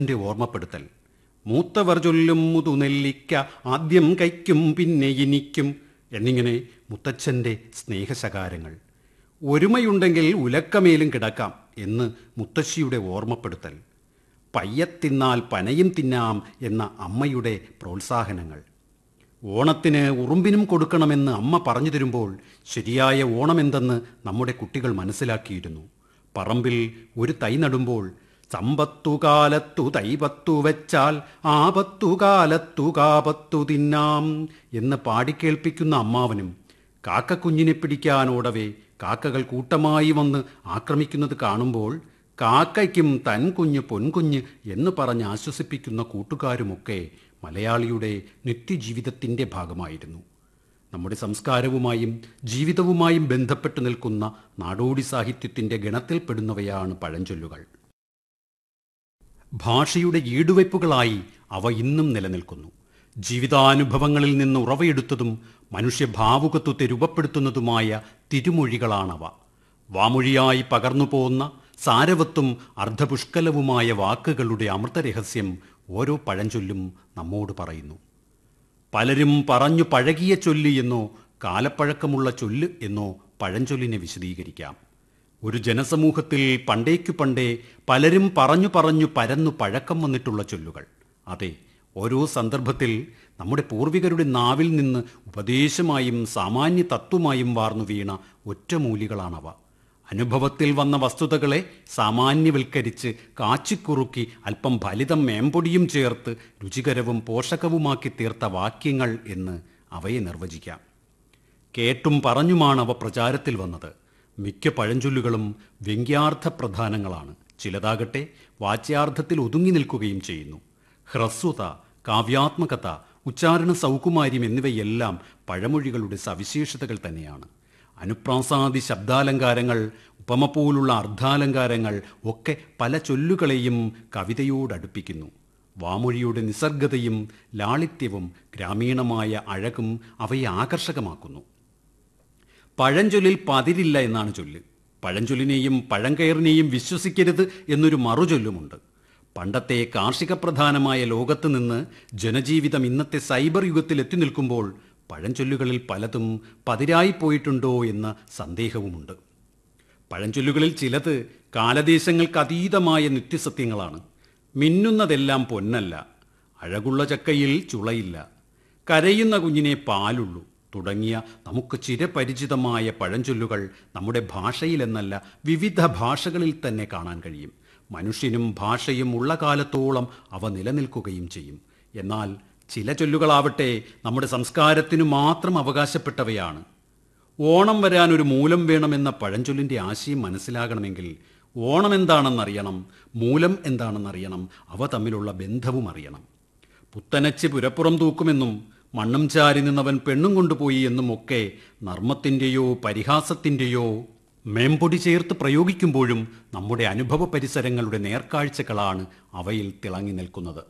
ന്റെ ഓർമ്മപ്പെടുത്തൽ മൂത്തവർ ചൊല്ലും മുതുനെല്ലിക്ക ആദ്യം കൈക്കും പിന്നെ ഇനിക്കും എന്നിങ്ങനെ മുത്തച്ഛന്റെ സ്നേഹശകാരങ്ങൾ ഒരുമയുണ്ടെങ്കിൽ ഉലക്കമേലും കിടക്കാം എന്ന് മുത്തശ്ശിയുടെ ഓർമ്മപ്പെടുത്തൽ പയ്യത്തിന്നാൽ പനയും തിന്നാം എന്ന അമ്മയുടെ പ്രോത്സാഹനങ്ങൾ ഓണത്തിന് ഉറുമ്പിനും കൊടുക്കണമെന്ന് അമ്മ പറഞ്ഞു തരുമ്പോൾ ശരിയായ ഓണമെന്തെന്ന് നമ്മുടെ കുട്ടികൾ മനസ്സിലാക്കിയിരുന്നു പറമ്പിൽ ഒരു തൈ നടുമ്പോൾ സമ്പത്തുകാലത്തു തൈപത്തു വെച്ചാൽ ആപത്തുകാലത്തു കാപത്തു തിന്നാം എന്ന് പാടിക്കേൾപ്പിക്കുന്ന അമ്മാവനും കാക്കക്കുഞ്ഞിനെ പിടിക്കാനോടവേ കാക്കകൾ കൂട്ടമായി വന്ന് ആക്രമിക്കുന്നത് കാണുമ്പോൾ കാക്കയ്ക്കും തൻ കുഞ്ഞ് പൊൻകുഞ്ഞ് എന്ന് പറഞ്ഞ് ആശ്വസിപ്പിക്കുന്ന കൂട്ടുകാരുമൊക്കെ മലയാളിയുടെ നിത്യജീവിതത്തിൻ്റെ ഭാഗമായിരുന്നു നമ്മുടെ സംസ്കാരവുമായും ജീവിതവുമായും ബന്ധപ്പെട്ടു നിൽക്കുന്ന നാടോടി സാഹിത്യത്തിൻ്റെ ഗണത്തിൽപ്പെടുന്നവയാണ് പഴഞ്ചൊല്ലുകൾ ഭാഷയുടെ ഈടുവയ്പ്പുകളായി അവ ഇന്നും നിലനിൽക്കുന്നു ജീവിതാനുഭവങ്ങളിൽ നിന്ന് ഉറവയെടുത്തതും മനുഷ്യഭാവുകത്വത്തെ രൂപപ്പെടുത്തുന്നതുമായ തിരുമൊഴികളാണവ വാമൊഴിയായി പകർന്നു പോകുന്ന സാരവത്തും അർദ്ധപുഷ്കലവുമായ വാക്കുകളുടെ അമൃതരഹസ്യം ഓരോ പഴഞ്ചൊല്ലും നമ്മോട് പറയുന്നു പലരും പറഞ്ഞു പഴകിയ ചൊല്ല് എന്നോ കാലപ്പഴക്കമുള്ള ചൊല്ല് എന്നോ പഴഞ്ചൊല്ലിനെ വിശദീകരിക്കാം ഒരു ജനസമൂഹത്തിൽ പണ്ടേക്കു പണ്ടേ പലരും പറഞ്ഞു പറഞ്ഞു പരന്നു പഴക്കം വന്നിട്ടുള്ള ചൊല്ലുകൾ അതെ ഓരോ സന്ദർഭത്തിൽ നമ്മുടെ പൂർവികരുടെ നാവിൽ നിന്ന് ഉപദേശമായും സാമാന്യ തത്വമായും വാർന്നു വീണ ഒറ്റമൂലികളാണവ അനുഭവത്തിൽ വന്ന വസ്തുതകളെ സാമാന്യവൽക്കരിച്ച് കാച്ചിക്കുറുക്കി അല്പം ഫലിതം മേമ്പൊടിയും ചേർത്ത് രുചികരവും പോഷകവുമാക്കി തീർത്ത വാക്യങ്ങൾ എന്ന് അവയെ നിർവചിക്കാം കേട്ടും പറഞ്ഞുമാണ് അവ പ്രചാരത്തിൽ വന്നത് മിക്ക പഴഞ്ചൊല്ലുകളും വ്യംഗ്യാർത്ഥ പ്രധാനങ്ങളാണ് ചിലതാകട്ടെ വാച്യാർത്ഥത്തിൽ ഒതുങ്ങി നിൽക്കുകയും ചെയ്യുന്നു ഹ്രസ്വത കാവ്യാത്മകത ഉച്ചാരണ സൗകുമാര്യം എന്നിവയെല്ലാം പഴമൊഴികളുടെ സവിശേഷതകൾ തന്നെയാണ് അനുപ്രാസാദി ശബ്ദാലങ്കാരങ്ങൾ ഉപമ പോലുള്ള അർദ്ധാലങ്കാരങ്ങൾ ഒക്കെ പല ചൊല്ലുകളെയും കവിതയോടടുപ്പിക്കുന്നു വാമൊഴിയുടെ നിസർഗതയും ലാളിത്യവും ഗ്രാമീണമായ അഴകും അവയെ ആകർഷകമാക്കുന്നു പഴഞ്ചൊല്ലിൽ പതിരില്ല എന്നാണ് ചൊല്ല് പഴഞ്ചൊല്ലിനെയും പഴങ്കയറിനെയും വിശ്വസിക്കരുത് എന്നൊരു മറുചൊല്ലുമുണ്ട് പണ്ടത്തെ കാർഷിക പ്രധാനമായ ലോകത്ത് നിന്ന് ജനജീവിതം ഇന്നത്തെ സൈബർ യുഗത്തിൽ എത്തി നിൽക്കുമ്പോൾ പഴഞ്ചൊല്ലുകളിൽ പലതും പതിരായി പോയിട്ടുണ്ടോ എന്ന സന്ദേഹവുമുണ്ട് പഴഞ്ചൊല്ലുകളിൽ ചിലത് കാലദേശങ്ങൾക്ക് അതീതമായ നിത്യസത്യങ്ങളാണ് മിന്നുന്നതെല്ലാം പൊന്നല്ല അഴകുള്ള ചക്കയിൽ ചുളയില്ല കരയുന്ന കുഞ്ഞിനെ പാലുള്ളൂ തുടങ്ങിയ നമുക്ക് ചിരപരിചിതമായ പഴഞ്ചൊല്ലുകൾ നമ്മുടെ ഭാഷയിലെന്നല്ല വിവിധ ഭാഷകളിൽ തന്നെ കാണാൻ കഴിയും മനുഷ്യനും ഭാഷയും ഉള്ള കാലത്തോളം അവ നിലനിൽക്കുകയും ചെയ്യും എന്നാൽ ചില ചൊല്ലുകളാവട്ടെ നമ്മുടെ സംസ്കാരത്തിനു മാത്രം അവകാശപ്പെട്ടവയാണ് ഓണം വരാൻ ഒരു മൂലം വേണമെന്ന പഴഞ്ചൊല്ലിൻ്റെ ആശയം മനസ്സിലാകണമെങ്കിൽ ഓണം എന്താണെന്നറിയണം മൂലം എന്താണെന്നറിയണം അവ തമ്മിലുള്ള ബന്ധവും അറിയണം പുത്തനച്ച് പുരപ്പുറം തൂക്കുമെന്നും മണ്ണും ചാരി നിന്നവൻ പെണ്ണും കൊണ്ടുപോയി എന്നും ഒക്കെ നർമ്മത്തിൻ്റെയോ പരിഹാസത്തിൻ്റെയോ മേമ്പൊടി ചേർത്ത് പ്രയോഗിക്കുമ്പോഴും നമ്മുടെ അനുഭവ പരിസരങ്ങളുടെ നേർക്കാഴ്ചകളാണ് അവയിൽ തിളങ്ങി നിൽക്കുന്നത്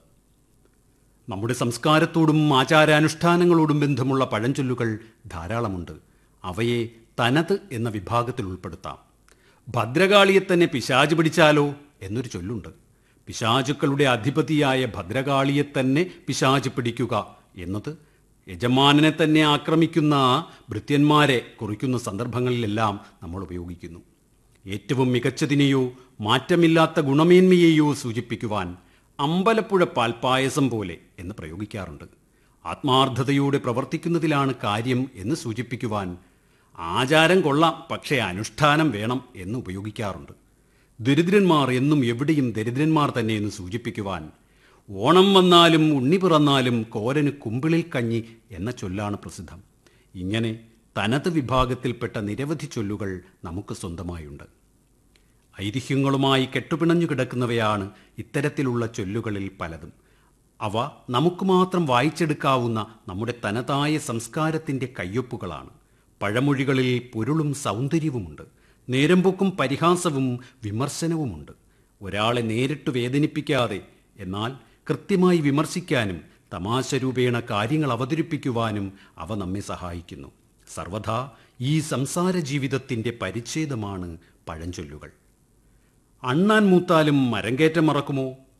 നമ്മുടെ സംസ്കാരത്തോടും ആചാരാനുഷ്ഠാനങ്ങളോടും ബന്ധമുള്ള പഴഞ്ചൊല്ലുകൾ ധാരാളമുണ്ട് അവയെ തനത് എന്ന വിഭാഗത്തിൽ ഉൾപ്പെടുത്താം ഭദ്രകാളിയെ തന്നെ പിശാച് പിടിച്ചാലോ എന്നൊരു ചൊല്ലുണ്ട് പിശാചുക്കളുടെ അധിപതിയായ ഭദ്രകാളിയെ തന്നെ പിശാച് പിടിക്കുക എന്നത് യജമാനനെ തന്നെ ആക്രമിക്കുന്ന ഭൃത്യന്മാരെ കുറിക്കുന്ന സന്ദർഭങ്ങളിലെല്ലാം നമ്മൾ ഉപയോഗിക്കുന്നു ഏറ്റവും മികച്ചതിനെയോ മാറ്റമില്ലാത്ത ഗുണമേന്മയെയോ സൂചിപ്പിക്കുവാൻ അമ്പലപ്പുഴ പാൽപ്പായസം പോലെ എന്ന് പ്രയോഗിക്കാറുണ്ട് ആത്മാർത്ഥതയോടെ പ്രവർത്തിക്കുന്നതിലാണ് കാര്യം എന്ന് സൂചിപ്പിക്കുവാൻ ആചാരം കൊള്ളാം പക്ഷേ അനുഷ്ഠാനം വേണം എന്ന് ഉപയോഗിക്കാറുണ്ട് ദരിദ്രന്മാർ എന്നും എവിടെയും ദരിദ്രന്മാർ തന്നെ എന്ന് സൂചിപ്പിക്കുവാൻ ഓണം വന്നാലും ഉണ്ണി പിറന്നാലും കോരന് കുമ്പിളിൽ കഞ്ഞി എന്ന ചൊല്ലാണ് പ്രസിദ്ധം ഇങ്ങനെ തനത് വിഭാഗത്തിൽപ്പെട്ട നിരവധി ചൊല്ലുകൾ നമുക്ക് സ്വന്തമായുണ്ട് ഐതിഹ്യങ്ങളുമായി കെട്ടുപിണഞ്ഞു കിടക്കുന്നവയാണ് ഇത്തരത്തിലുള്ള ചൊല്ലുകളിൽ പലതും അവ നമുക്ക് മാത്രം വായിച്ചെടുക്കാവുന്ന നമ്മുടെ തനതായ സംസ്കാരത്തിൻ്റെ കയ്യൊപ്പുകളാണ് പഴമൊഴികളിൽ പൊരുളും സൗന്ദര്യവുമുണ്ട് നേരമ്പൊക്കും പരിഹാസവും വിമർശനവുമുണ്ട് ഒരാളെ നേരിട്ട് വേദനിപ്പിക്കാതെ എന്നാൽ കൃത്യമായി വിമർശിക്കാനും തമാശ രൂപേണ കാര്യങ്ങൾ അവതരിപ്പിക്കുവാനും അവ നമ്മെ സഹായിക്കുന്നു സർവഥാ ഈ സംസാര ജീവിതത്തിൻ്റെ പരിച്ഛേദമാണ് പഴഞ്ചൊല്ലുകൾ അണ്ണാൻ മൂത്താലും മരം കയറ്റം മറക്കുമോ